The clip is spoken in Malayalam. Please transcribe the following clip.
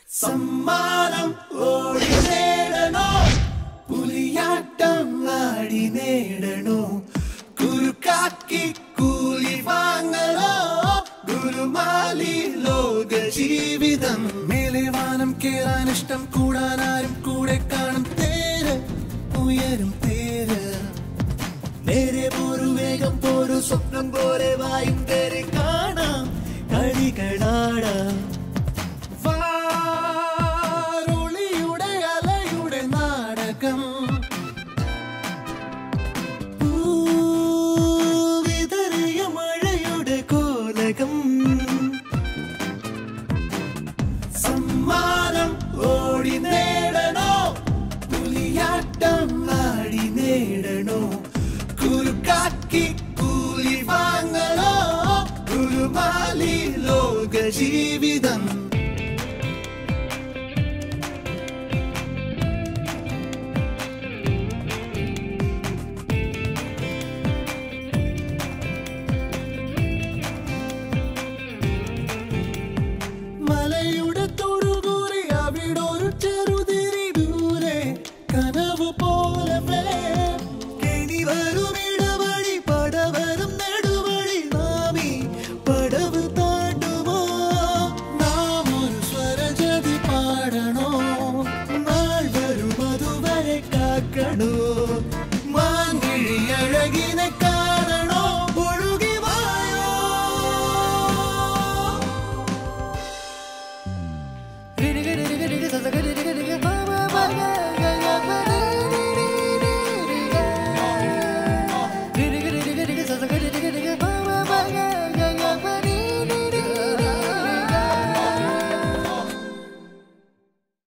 സമ്മാനം ഓടി നേടണോ പുലിയാട്ടം ആടി നേടണോ കുരുക്കാക്കി കൂലി വാങ്ങണോ ഗുരുമാലി ലോക ജീവിതം മേലെ വാനം കേറാൻ ഇഷ്ടം കൂടാൻ ആരും കൂടെ കാണും തേര് ഉയരും തേര് നേരെ പോരു വേഗം പോരു സ്വപ്നം പോലെ വായും കയറി കാണാം കളികളാടാം വാരൊളിയുടെ അലയുടെ നാടകം പൂവിതറിയ മഴയുടെ കോലകം സമ്മാനം ഓടി നേടണോ പുലിയാട്ടം ആടി നേടണോ കുരുക്കാക്കി കൂലി വാങ്ങണോ ഗുരുമാലി ലോക ജീവിതം